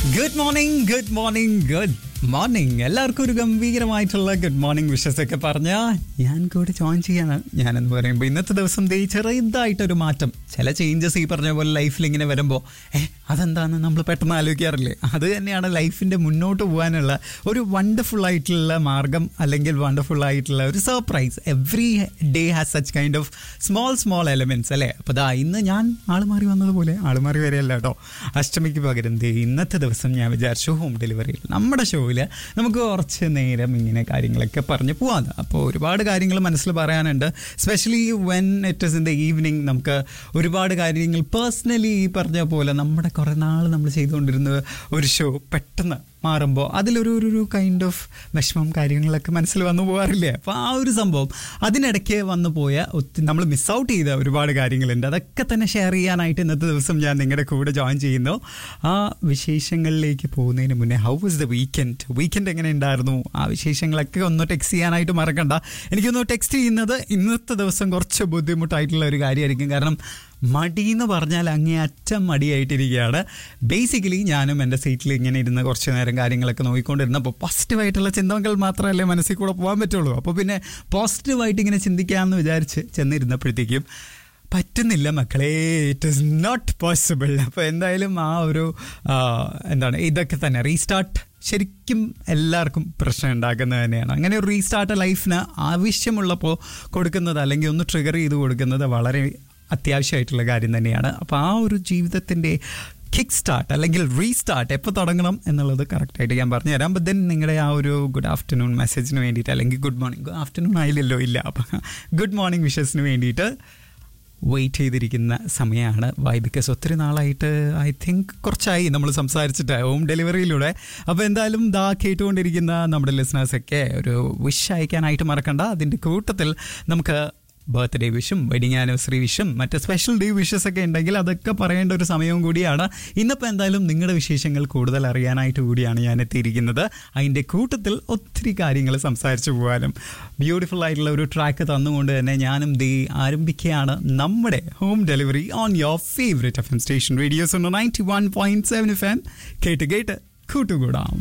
good morning good morning good morning എല്ലാവർക്കും ഒരു ഗംഭീരമായിട്ടുള്ള ഗുഡ് മോർണിംഗ് വിഷസ് ഒക്കെ പറഞ്ഞ ഞാൻ കൂടെ ജോയിൻ ചെയ്യാണ് ഞാനെന്ന് പറയുമ്പോൾ ഇന്നത്തെ ദിവസം ദേ ചെറുതായിട്ടൊരു മാറ്റം ചില ചേഞ്ചസ് ഈ പറഞ്ഞ പോലെ ലൈഫിൽ ഇങ്ങനെ വരുമ്പോൾ ഏ അതെന്താന്ന് നമ്മൾ പെട്ടെന്ന് ആലോചിക്കാറില്ലേ അത് തന്നെയാണ് ലൈഫിൻ്റെ മുന്നോട്ട് പോകാനുള്ള ഒരു വണ്ടർഫുൾ ആയിട്ടുള്ള മാർഗം അല്ലെങ്കിൽ വണ്ടർഫുൾ ആയിട്ടുള്ള ഒരു surprise every day has such kind of small small elements അല്ലേ അപ്പോൾ ദാ ഇന്ന് ഞാൻ ആള് മാറി വന്നതുപോലെ ആള് മാറി വരെയല്ല കേട്ടോ അഷ്ടമിക്ക് പകരം ദേ ഇന്നത്തെ ദിവസം ഞാൻ വിചാരിച്ചു ഹോം ഡെലിവറിയിൽ നമ്മുടെ ഷോയിൽ നമുക്ക് കുറച്ച് നേരം ഇങ്ങനെ കാര്യങ്ങളൊക്കെ പറഞ്ഞ് പോവാം അപ്പോൾ ഒരുപാട് കാര്യങ്ങൾ മനസ്സിൽ പറയാനുണ്ട് specially when it is in the evening നമുക്ക് ഒരുപാട് കാര്യങ്ങൾ പേഴ്സണലി ഈ പറഞ്ഞ പോലെ നമ്മുടെ കുറേ നാൾ നമ്മൾ ചെയ്തുകൊണ്ടിരുന്ന ഒരു ഷോ പെട്ടെന്ന് മാറുമ്പോൾ അതിലൊരു ഒരു ഒരു കൈൻഡ് ഓഫ് വിഷമം കാര്യങ്ങളൊക്കെ മനസ്സിൽ വന്നു പോകാറില്ലേ അപ്പോൾ ആ ഒരു സംഭവം അതിനിടയ്ക്ക് വന്നു പോയ ഒത്തിരി നമ്മൾ മിസ് ഔട്ട് ചെയ്ത ഒരുപാട് കാര്യങ്ങളുണ്ട് അതൊക്കെ തന്നെ ഷെയർ ചെയ്യാനായിട്ട് ഇന്നത്തെ ദിവസം ഞാൻ നിങ്ങളുടെ കൂടെ ജോയിൻ ചെയ്യുന്നു ആ വിശേഷങ്ങളിലേക്ക് പോകുന്നതിന് മുന്നേ how was the weekend weekend എങ്ങനെ ഉണ്ടായിരുന്നു ആ വിശേഷങ്ങളൊക്കെ ഒന്ന് ടെക്സ്റ്റ് ചെയ്യാനായിട്ട് മറക്കണ്ട എനിക്കൊന്ന് ടെക്സ്റ്റ് ചെയ്യുന്നത് ഇന്നത്തെ ദിവസം കുറച്ച് ബുദ്ധിമുട്ടായിട്ടുള്ള ഒരു കാര്യമായിരിക്കും കാരണം മടി എന്ന് പറഞ്ഞാൽ അങ്ങേ അറ്റം മടിയായിട്ടിരിക്കുകയാണ് ബേസിക്കലി ഞാനും എൻ്റെ സീറ്റിൽ ഇങ്ങനെ ഇരുന്ന് കുറച്ച് നേരം കാര്യങ്ങളൊക്കെ നോക്കിക്കൊണ്ടിരുന്നപ്പോൾ പോസിറ്റീവായിട്ടുള്ള ചിന്തകൾ മാത്രമല്ലേ മനസ്സിൽ കൂടെ പോകാൻ പറ്റുള്ളൂ അപ്പോൾ പിന്നെ പോസിറ്റീവായിട്ട് ഇങ്ങനെ ചിന്തിക്കാമെന്ന് വിചാരിച്ച് ചെന്നിരുന്നപ്പോഴത്തേക്കും പറ്റുന്നില്ല മക്കളെ ഇറ്റ് ഇസ് നോട്ട് പോസിബിൾ അപ്പോൾ എന്തായാലും ആ ഒരു ആ, എന്താണ് ഇതൊക്കെ തന്നെ റീസ്റ്റാർട്ട് ശരിക്കും എല്ലാവർക്കും പ്രശ്നം ഉണ്ടാക്കുന്നത് തന്നെയാണ് അങ്ങനെ ഒരു റീസ്റ്റാർട്ട് ലൈഫിന് ആവശ്യമുള്ളപ്പോൾ കൊടുക്കുന്നത് അല്ലെങ്കിൽ ഒന്ന് ട്രിഗർ ചെയ്ത് കൊടുക്കുന്നത് വളരെ അത്യാവശ്യമായിട്ടുള്ള കാര്യം തന്നെയാണ് അപ്പോൾ ആ ഒരു ജീവിതത്തിൻ്റെ കിക്ക് സ്റ്റാർട്ട് അല്ലെങ്കിൽ റീസ്റ്റാർട്ട് എപ്പോൾ തുടങ്ങണം എന്നുള്ളത് കറക്റ്റായിട്ട് ഞാൻ പറഞ്ഞുതരാം അപ്പം ദെൻ നിങ്ങളുടെ ആ ഒരു ഗുഡ് ആഫ്റ്റർനൂൺ മെസ്സേജിന് വേണ്ടിയിട്ട് അല്ലെങ്കിൽ ഗുഡ് മോർണിംഗ് ഗുഡ് ആഫ്റ്റർനൂൺ ആയില്ലല്ലോ ഇല്ല അപ്പം ഗുഡ് മോർണിംഗ് വിഷസിന് വേണ്ടിയിട്ട് വെയിറ്റ് ചെയ്തിരിക്കുന്ന സമയമാണ് വൈ ബിക്കോസ് ഒത്തിരി നാളായിട്ട് ഐ തിങ്ക് കുറച്ചായി നമ്മൾ സംസാരിച്ചിട്ട് ഹോം ഡെലിവറിയിലൂടെ അപ്പോൾ എന്തായാലും ദാ കേട്ടുകൊണ്ടിരിക്കുന്ന നമ്മുടെ ലിസണേഴ്സൊക്കെ ഒരു വിഷ് അയക്കാനായിട്ട് മറക്കണ്ട അതിൻ്റെ കൂട്ടത്തിൽ നമുക്ക് ബർത്ത്ഡേ വിഷും വെഡിങ് ആനിവേഴ്സറി വിഷും മറ്റ് സ്പെഷ്യൽ ഡേ വിഷസ് ഒക്കെ ഉണ്ടെങ്കിൽ അതൊക്കെ പറയേണ്ട ഒരു സമയവും കൂടിയാണ് ഇന്നിപ്പോൾ എന്തായാലും നിങ്ങളുടെ വിശേഷങ്ങൾ കൂടുതൽ അറിയാനായിട്ട് കൂടിയാണ് ഞാൻ എത്തിയിരിക്കുന്നത് അതിൻ്റെ കൂട്ടത്തിൽ ഒത്തിരി കാര്യങ്ങൾ സംസാരിച്ചു പോകാനും ബ്യൂട്ടിഫുൾ ആയിട്ടുള്ള ഒരു ട്രാക്ക് തന്നുകൊണ്ട് തന്നെ ഞാനും ദേ ആരംഭിക്കുകയാണ് നമ്മുടെ home delivery on your favourite F M station radios ninety one point seven F M കേട്ട് കേട്ട് കൂട്ടുകൂടാം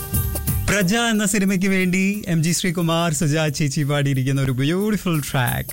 പ്രജ എന്ന സിനിമയ്ക്ക് വേണ്ടി എം ജി ശ്രീകുമാർ സുജാ ചേച്ചി പാടിയിരിക്കുന്ന ഒരു ബ്യൂട്ടിഫുൾ ട്രാക്ക്